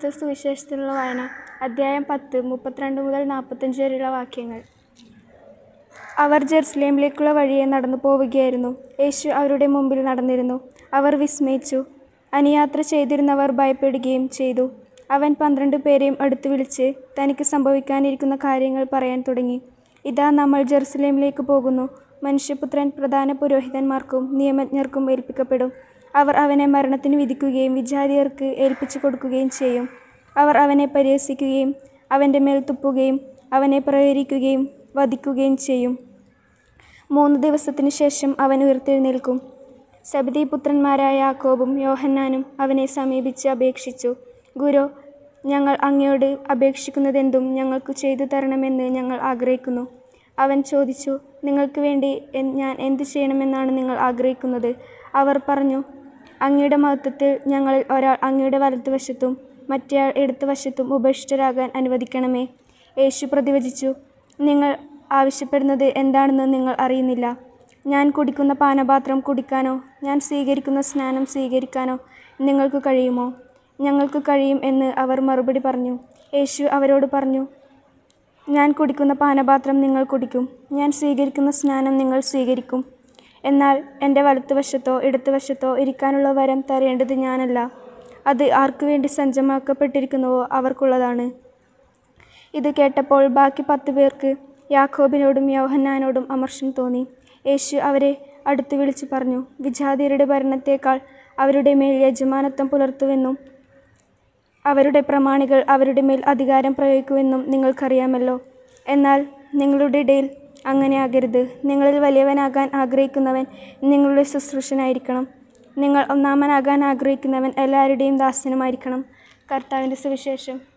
സുവിശേഷത്തിലുള്ള വായന അദ്ധ്യായം പത്ത് മുപ്പത്തിരണ്ട് മുതൽ നാൽപ്പത്തഞ്ച് വരെയുള്ള വാക്യങ്ങൾ അവർ ജെറുസലേമിലേക്കുള്ള വഴിയെ നടന്നു പോവുകയായിരുന്നു യേശു അവരുടെ മുമ്പിൽ നടന്നിരുന്നു അവർ വിസ്മയിച്ചു അനുയാത്ര ചെയ്തിരുന്നവർ ഭയപ്പെടുകയും ചെയ്തു അവൻ പന്ത്രണ്ട് പേരെയും അടുത്ത് വിളിച്ച് തനിക്ക് സംഭവിക്കാനിരിക്കുന്ന കാര്യങ്ങൾ പറയാൻ തുടങ്ങി ഇതാ നമ്മൾ ജെറുസലേമിലേക്ക് പോകുന്നു മനുഷ്യപുത്രൻ പ്രധാന പുരോഹിതന്മാർക്കും നിയമജ്ഞർക്കും ഏൽപ്പിക്കപ്പെടും അവർ അവനെ മരണത്തിന് വിധിക്കുകയും വിജാതിയർക്ക് ഏൽപ്പിച്ചു കൊടുക്കുകയും ചെയ്യും അവർ അവനെ പരിഹസിക്കുകയും അവൻ്റെ മേൽ തുപ്പുകയും അവനെ പ്രേരിക്കുകയും വധിക്കുകയും ചെയ്യും മൂന്ന് ദിവസത്തിനു ശേഷം അവൻ ഉയർത്തെഴുന്നേൽക്കും സബദി പുത്രന്മാരായ യാക്കോബും യോഹന്നാനും അവനെ സമീപിച്ച് അപേക്ഷിച്ചു ഗുരു ഞങ്ങൾ അങ്ങയോട് അപേക്ഷിക്കുന്നതെന്തും ഞങ്ങൾക്ക് ചെയ്തു തരണമെന്ന് ഞങ്ങൾ ആഗ്രഹിക്കുന്നു അവൻ ചോദിച്ചു നിങ്ങൾക്ക് വേണ്ടി എൻ- ഞാൻ എന്ത് ചെയ്യണമെന്നാണ് നിങ്ങൾ ആഗ്രഹിക്കുന്നത് അവർ പറഞ്ഞു അങ്ങയുടെ മഹത്വത്തിൽ ഞങ്ങളിൽ ഒരാൾ അങ്ങയുടെ വലത്തുവശത്തും മറ്റേയാൾ ഇടത്തുവശത്തും ഉപേക്ഷിതരാകാൻ അനുവദിക്കണമേ യേശു പ്രതിവചിച്ചു നിങ്ങൾ ആവശ്യപ്പെടുന്നത് എന്താണെന്ന് നിങ്ങൾ അറിയുന്നില്ല ഞാൻ കുടിക്കുന്ന പാനപാത്രം കുടിക്കാനോ ഞാൻ സ്വീകരിക്കുന്ന സ്നാനം സ്വീകരിക്കാനോ നിങ്ങൾക്ക് കഴിയുമോ ഞങ്ങൾക്ക് കഴിയും എന്ന് അവർ മറുപടി പറഞ്ഞു യേശു അവരോട് പറഞ്ഞു ഞാൻ കുടിക്കുന്ന പാനപാത്രം നിങ്ങൾ കുടിക്കും ഞാൻ സ്വീകരിക്കുന്ന സ്നാനം നിങ്ങൾ സ്വീകരിക്കും എന്നാൽ എൻ്റെ വലത്തുവശത്തോ ഇടത്തുവശത്തോ ഇരിക്കാനുള്ള വരം തരേണ്ടത് ഞാനല്ല അത് ആർക്കു വേണ്ടി സജ്ജമാക്കപ്പെട്ടിരിക്കുന്നുവോ അവർക്കുള്ളതാണ് ഇത് കേട്ടപ്പോൾ ബാക്കി പത്ത് പേർക്ക് യാക്കോബിനോടും യോഹന്നാനോടും അമർഷം തോന്നി യേശു അവരെ അടുത്ത് വിളിച്ചു പറഞ്ഞു വിജാതിയരുടെ ഭരണത്തേക്കാൾ അവരുടെ മേൽ യജമാനത്വം പുലർത്തുവെന്നും അവരുടെ പ്രമാണികൾ അവരുടെ മേൽ അധികാരം പ്രയോഗിക്കുമെന്നും നിങ്ങൾക്കറിയാമല്ലോ എന്നാൽ നിങ്ങളുടെ ഇടയിൽ അങ്ങനെ ആകരുത് നിങ്ങളിൽ വലിയവനാകാൻ ആഗ്രഹിക്കുന്നവൻ നിങ്ങളുടെ ശുശ്രൂഷനായിരിക്കണം നിങ്ങൾ ഒന്നാമനാകാൻ ആഗ്രഹിക്കുന്നവൻ എല്ലാവരുടെയും ദാസനുമായിരിക്കണം കർത്താവിൻ്റെ സുവിശേഷം